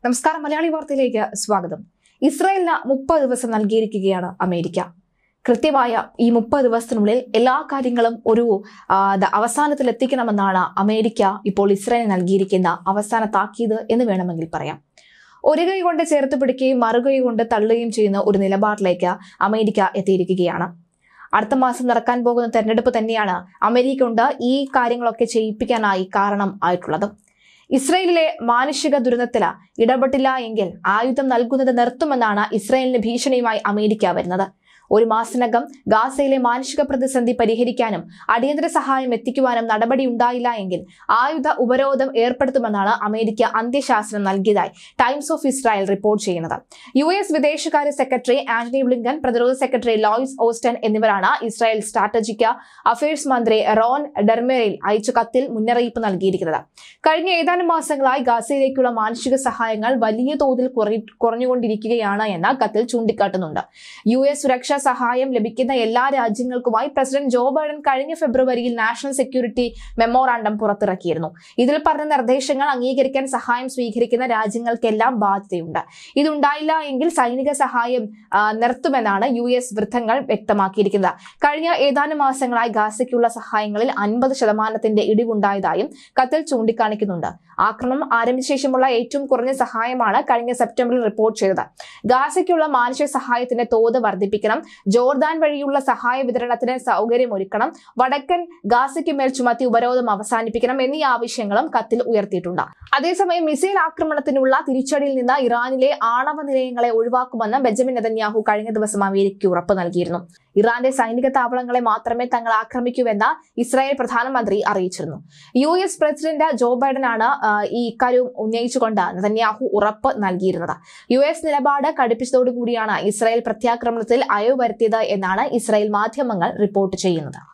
നമസ്കാരം മലയാളി വാർത്തയിലേക്ക് സ്വാഗതം ഇസ്രായേലിന് മുപ്പത് ദിവസം നൽകിയിരിക്കുകയാണ് അമേരിക്ക കൃത്യമായ ഈ മുപ്പത് ദിവസത്തിനുള്ളിൽ എല്ലാ കാര്യങ്ങളും ഒരു ആ, ദ- അവസാനത്തിൽ എത്തിക്കണമെന്നാണ് അമേരിക്ക ഇപ്പോൾ ഇസ്രായേലിന് നൽകിയിരിക്കുന്ന അവസാന താക്കീത് എന്ന് വേണമെങ്കിൽ പറയാം ഒരു കൈ കൊണ്ട് ചേർത്ത് പിടിക്കുകയും മറുകൈ കൊണ്ട് തള്ളുകയും ചെയ്യുന്ന ഒരു നിലപാടിലേക്ക് അമേരിക്ക എത്തിയിരിക്കുകയാണ് അടുത്ത മാസം നടക്കാൻ പോകുന്ന തെരഞ്ഞെടുപ്പ് തന്നെയാണ് അമേരിക്ക കൊണ്ട് ഈ കാര്യങ്ങളൊക്കെ ചെയ്യിപ്പിക്കാനായി കാരണം ആയിട്ടുള്ളത് ഇസ്രയേലിലെ മാനുഷിക ദുരന്തത്തിൽ ഇടപെട്ടില്ല എങ്കിൽ ആയുധം നൽകുന്നത് നിർത്തുമെന്നാണ് ഇസ്രയേലിന് ഭീഷണിയുമായി അമേരിക്ക വരുന്നത് ഒരു മാസത്തിനകം ഗാസയിലെ മാനുഷിക പ്രതിസന്ധി പരിഹരിക്കാനും അടിയന്തര സഹായം എത്തിക്കുവാനും നടപടി ഉണ്ടായില്ല എങ്കിൽ ആയുധ ഉപരോധം ഏർപ്പെടുത്തുമെന്നാണ് അമേരിക്ക അന്ത്യശാസനം നൽകിയതായി ടൈംസ് ഓഫ് ഇസ്രായേൽ റിപ്പോർട്ട് ചെയ്യുന്നത് യു എസ് വിദേശകാര്യ സെക്രട്ടറി ആന്റണി ബ്ലിങ്കൻ പ്രതിരോധ സെക്രട്ടറി ലോയിസ് ഓസ്റ്റൻ എന്നിവരാണ് ഇസ്രായേൽ സ്ട്രാറ്റജിക് അഫയേഴ്സ് മന്ത്രി റോൺ ഡെർമേറിൽ അയച്ച കത്തിൽ മുന്നറിയിപ്പ് നൽകിയിരിക്കുന്നത് കഴിഞ്ഞ ഏതാനും മാസങ്ങളായി ഗാസയിലേക്കുള്ള മാനുഷിക സഹായങ്ങൾ വലിയ തോതിൽ കുറയി- കുറഞ്ഞുകൊണ്ടിരിക്കുകയാണ് എന്ന് കത്തിൽ ചൂണ്ടിക്കാട്ടുന്നുണ്ട് യു എസ് സുരക്ഷാ സഹായം ലഭിക്കുന്ന എല്ലാ രാജ്യങ്ങൾക്കുമായി പ്രസിഡന്റ് ജോ ബൈഡൻ കഴിഞ്ഞ ഫെബ്രുവരിയിൽ നാഷണൽ സെക്യൂരിറ്റി മെമ്മോറാണ്ടം പുറത്തിറക്കിയിരുന്നു ഇതിൽ പറഞ്ഞ നിർദ്ദേശങ്ങൾ അംഗീകരിക്കാൻ സഹായം സ്വീകരിക്കുന്ന രാജ്യങ്ങൾക്കെല്ലാം ബാധ്യതയുണ്ട് ഇതുണ്ടായില്ല എങ്കിൽ സൈനിക സഹായം ആ, നിർത്തുമെന്നാണ് യു എസ് വൃത്തങ്ങൾ വ്യക്തമാക്കിയിരിക്കുന്നത് കഴിഞ്ഞ ഏതാനും മാസങ്ങളായി ഗാസയ്ക്കുള്ള സഹായങ്ങളിൽ അൻപത് ശതമാനത്തിന്റെ ഇടിവുണ്ടായതായും കത്തിൽ ചൂണ്ടിക്കാണിക്കുന്നുണ്ട് ആക്രമണം ആരംഭിച്ച ശേഷമുള്ള ഏറ്റവും കുറഞ്ഞ സഹായമാണ് കഴിഞ്ഞ സെപ്റ്റംബറിൽ റിപ്പോർട്ട് ചെയ്തത് ഗാസയ്ക്കുള്ള മാനുഷിക സഹായത്തിന്റെ തോത് വർദ്ധിപ്പിക്കണം ജോർദാൻ വഴിയുള്ള സഹായ വിതരണത്തിന് സൗകര്യമൊരുക്കണം വടക്കൻ ഗാസയ്ക്ക് മേൽ ചുമത്തി ഉപരോധം അവസാനിപ്പിക്കണം എന്നീ ആവശ്യങ്ങളും കത്തിൽ ഉയർത്തിയിട്ടുണ്ട് അതേസമയം മിസൈൽ ആക്രമണത്തിനുള്ള തിരിച്ചടിയിൽ നിന്ന് ഇറാനിലെ ആണവ നിലയങ്ങളെ ഒഴിവാക്കുമെന്ന് ബെഞ്ചമിൻ നെതന്യാഹു കഴിഞ്ഞ ദിവസം അമേരിക്കയ്ക്ക് ഉറപ്പ് നൽകിയിരുന്നു ഇറാന്റെ സൈനിക താവളങ്ങളെ മാത്രമേ തങ്ങൾ ആക്രമിക്കൂവെന്ന് ഇസ്രായേൽ പ്രധാനമന്ത്രി അറിയിച്ചിരുന്നു യു എസ് പ്രസിഡന്റ് ജോ ബൈഡനാണ് ആ, ഈ ഇക്കാര്യം ഉന്നയിച്ചുകൊണ്ട് നെതന്യാഹു ഉറപ്പ് നൽകിയിരുന്നത് യു എസ് നിലപാട് കടുപ്പിച്ചതോടുകൂടിയാണ് ഇസ്രായേൽ പ്രത്യാക്രമണത്തിൽ അയവ് വരുത്തിയത് എന്നാണ് ഇസ്രായേൽ മാധ്യമങ്ങൾ റിപ്പോർട്ട് ചെയ്യുന്നത്